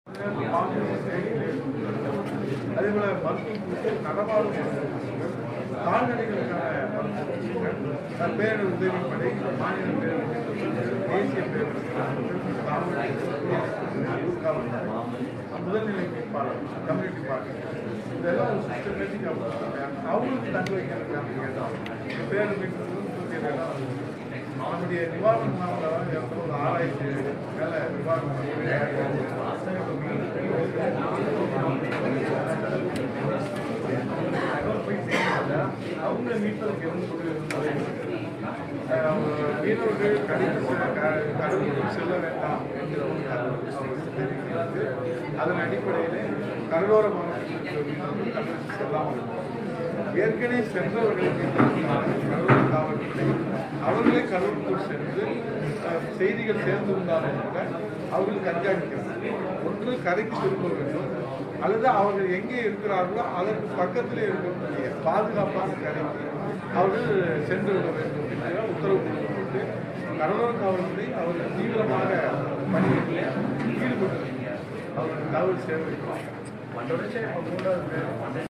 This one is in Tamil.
அதே போல மருத்துவ நடமாடும் கால்நடைகளுக்கான மருத்துவர்கள் பேரிடர் உதவிப்படை மாநில பேரிடர் தேசிய பேரிடர் முதல்நிலை மீட்பாளர் கம்யூனிட்டி பார்ட்டி இதெல்லாம் ஒரு சிஸ்டமேட்டிக் அவங்களுக்கு தங்க வைக்கிறது பேர் மீட்பு இதெல்லாம் நம்முடைய நிவாரண முகாமில் வந்து ஒரு ஆராய்ச்சி மேலே நிவாரணம் அவங்க மீட்பதற்கு எதுவும் சொல்லி மீனவர்கள் கடித்து கடலுக்கு செல்ல வேண்டாம் என்கிற ஒரு கருத்து அவர்களுக்கு தெரிவிக்கிறது அதன் அடிப்படையில் கடலோர மாவட்டத்திற்கு மீனவர்கள் கடலுக்கு செல்லாமல் இருக்கும். ஏற்கனவே சென்றவர்களுக்கு கடலோர காவல்துறை அவர்களே கடலுக்குள் சென்று அஹ், செய்திகள் சேர்ந்திருந்தாலும் கூட அவர்கள் கண்காணிக்கிறது ஒன்று கரைக்கு திரும்ப வேண்டும் அல்லது அவர்கள் எங்கே இருக்கிறார்களோ அதற்கு பக்கத்திலே இருக்கக்கூடிய பாதுகாப்பான கரைக்கு அவர்கள் சென்று விட வேண்டும் என்ற உத்தரவு கொடுக்கப்பட்டு கடலோர காவல்துறை அவர்கள் தீவிரமாக பணிகளில் ஈடுபட்டு அவர்கள் தகவல் சேகரிக்கிறார்கள் தொடர்ச்சியாக இப்போ மூன்றாவது பேர்